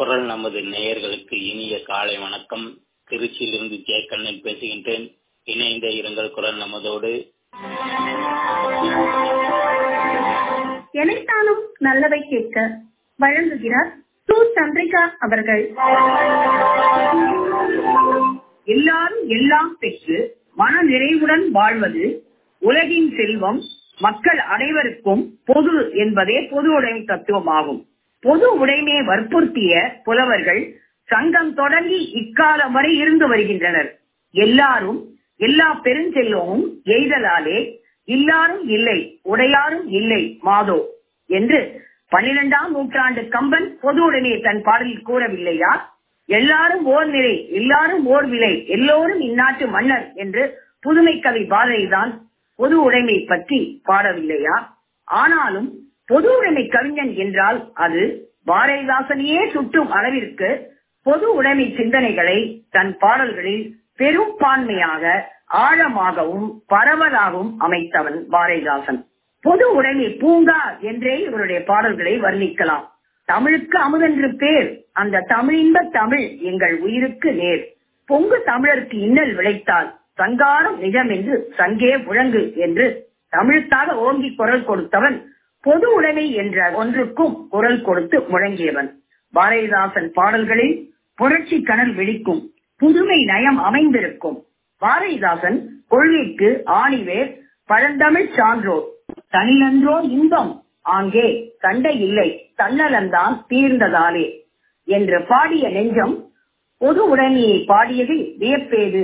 குரல் நமது நேயர்களுக்கு இனிய காலை வணக்கம் திருச்சியிலிருந்து ஜே கண்ணன் பேசுகின்றேன் இணைந்த இருங்கள் குரல் நமதோடு எனைத்தானும் நல்லவை கேட்க வழங்குகிறார் சு சந்திரிகா அவர்கள் எல்லாரும் எல்லாம் பெற்று மன நிறைவுடன் வாழ்வது உலகின் செல்வம் மக்கள் அனைவருக்கும் பொது என்பதே பொது உடைமை தத்துவமாகும் பொது உடைமையை வற்புறுத்திய புலவர்கள் சங்கம் தொடங்கி இக்காலம் வரை இருந்து வருகின்றனர் எல்லாரும் எல்லா பெருஞ்செல்வமும் எய்தலாலே இல்லாரும் இல்லை உடையாரும் இல்லை மாதோ என்று பன்னிரெண்டாம் நூற்றாண்டு கம்பன் பொது உடைமையை தன் பாடலில் கூறவில்லையா எல்லாரும் ஓர் நிலை எல்லாரும் ஓர் விலை எல்லோரும் இந்நாட்டு மன்னர் என்று புதுமை கவி பாரதிதான் பொது உடைமை பற்றி பாடவில்லையா ஆனாலும் பொது உடைமை கவிஞன் என்றால் அது பாரதிதாசனையே சுட்டும் அளவிற்கு பொது உடைமை சிந்தனைகளை தன் பாடல்களில் பெரும்பான்மையாக ஆழமாகவும் பரவலாகவும் அமைத்தவன் பாரதிதாசன் பொது உடைமை பூங்கா என்றே இவருடைய பாடல்களை வர்ணிக்கலாம் தமிழுக்கு அமுதென்று பேர் அந்த தமிழின்ப தமிழ் எங்கள் உயிருக்கு நேர் பொங்கு தமிழருக்கு இன்னல் விளைத்தால் சங்காரம் நிஜம் என்று சங்கே முழங்கு என்று தமிழுக்காக ஓங்கி குரல் கொடுத்தவன் பொது உடைமை என்ற ஒன்றுக்கும் குரல் கொடுத்து முழங்கியவன் பாரதிதாசன் பாடல்களில் புரட்சி கனல் வெடிக்கும் புதுமை நயம் அமைந்திருக்கும் பாரதிதாசன் கொள்கைக்கு ஆணிவேர் பழந்தமிழ் சான்றோர் தனிநன்றோ இன்பம் ஆங்கே சண்டை இல்லை தன்னலந்தான் தீர்ந்ததாலே என்று பாடிய நெஞ்சம் பொது உடைமையை பாடியதில் வியப்பேது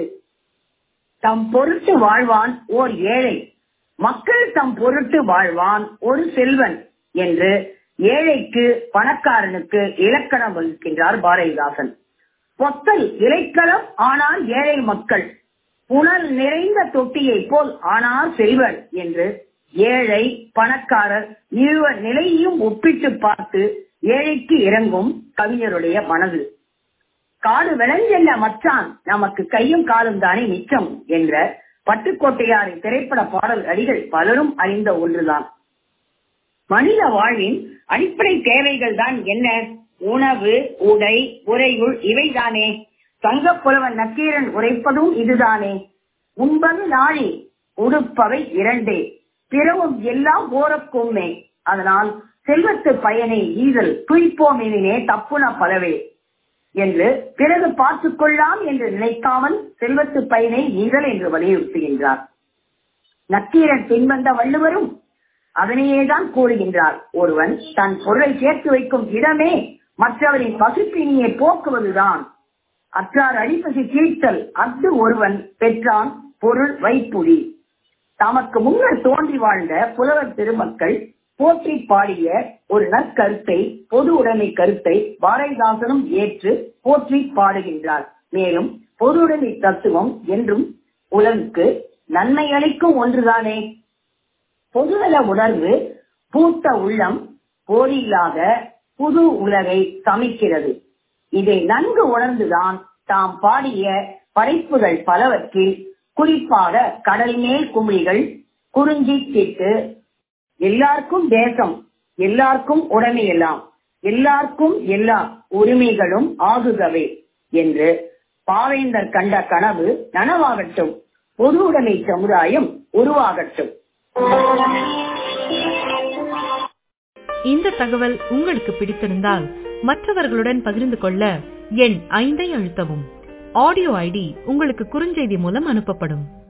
தம் பொருட்டு வாழ்வான் ஓர் ஏழை மக்கள் தம் பொருட்டு வாழ்வான் ஒரு செல்வன் என்று ஏழைக்கு பணக்காரனுக்கு இலக்கணம் வகிக்கின்றார் பாரதிதாசன் பொத்தல் இலைக்களம் ஆனால் ஏழை மக்கள் புனல் நிறைந்த தொட்டியை போல் ஆனால் செல்வன் என்று ஏழை பணக்காரர் இருவர் நிலையையும் ஒப்பிட்டு பார்த்து ஏழைக்கு இறங்கும் கவிஞருடைய மனது காடு விளைஞ்சென்ன மச்சான் நமக்கு கையும் காலும் தானே மிச்சம் என்ற பட்டுக்கோட்டையாரின் திரைப்பட பாடல் அடிகள் பலரும் அறிந்த ஒன்றுதான் மனித வாழ்வின் அடிப்படை தேவைகள் தான் என்ன உணவு உடை உறையுள் இவைதானே தங்க புலவன் நக்கீரன் உரைப்பதும் இதுதானே உண்பது நாளி உடுப்பவை இரண்டே பிறவும் எல்லாம் ஓரக்கும்மே அதனால் செல்வத்து பயனை ஈதல் துய்ப்போம் எனினே தப்புன பலவே என்று பிறகு பார்த்துக் கொள்ளலாம் என்று நினைக்காமல் செல்வத்து பயனை ஈதல் என்று வலியுறுத்துகின்றார் நக்கீரன் பின்வந்த வள்ளுவரும் அதனையேதான் கூறுகின்றார் ஒருவன் தன் பொருளை சேர்த்து வைக்கும் இடமே மற்றவரின் பசுப்பினியை போக்குவதுதான் அற்றார் அடிப்பசி தீர்த்தல் அஃது ஒருவன் பெற்றான் பொருள் வைப்புடி தமக்கு முன்னர் தோன்றி வாழ்ந்த புலவர் திருமக்கள் போற்றி பாடிய ஒரு நற்கருத்தை பொது உடைமை கருத்தை பாரதிதாசனும் ஏற்று போற்றி பாடுகின்றார் மேலும் பொது உடைமை தத்துவம் என்றும் உலகுக்கு நன்மை அளிக்கும் ஒன்றுதானே பொதுநல உணர்வு பூத்த உள்ளம் போரில்லாத புது உலகை சமைக்கிறது இதை நன்கு உணர்ந்துதான் தாம் பாடிய படைப்புகள் பலவற்றில் குறிப்பாக கடல் மேல் குமிழிகள் குறிஞ்சி தீட்டு எல்லாருக்கும் தேசம் எல்லாருக்கும் உடைமை எல்லாம் எல்லாருக்கும் எல்லா உரிமைகளும் ஆகுகவே என்று பாவேந்தர் கண்ட கனவு நனவாகட்டும் பொது உடைமை சமுதாயம் உருவாகட்டும் இந்த தகவல் உங்களுக்கு பிடித்திருந்தால் மற்றவர்களுடன் பகிர்ந்து கொள்ள எண் ஐந்தை அழுத்தவும் ஆடியோ ஐடி உங்களுக்கு குறுஞ்செய்தி மூலம் அனுப்பப்படும்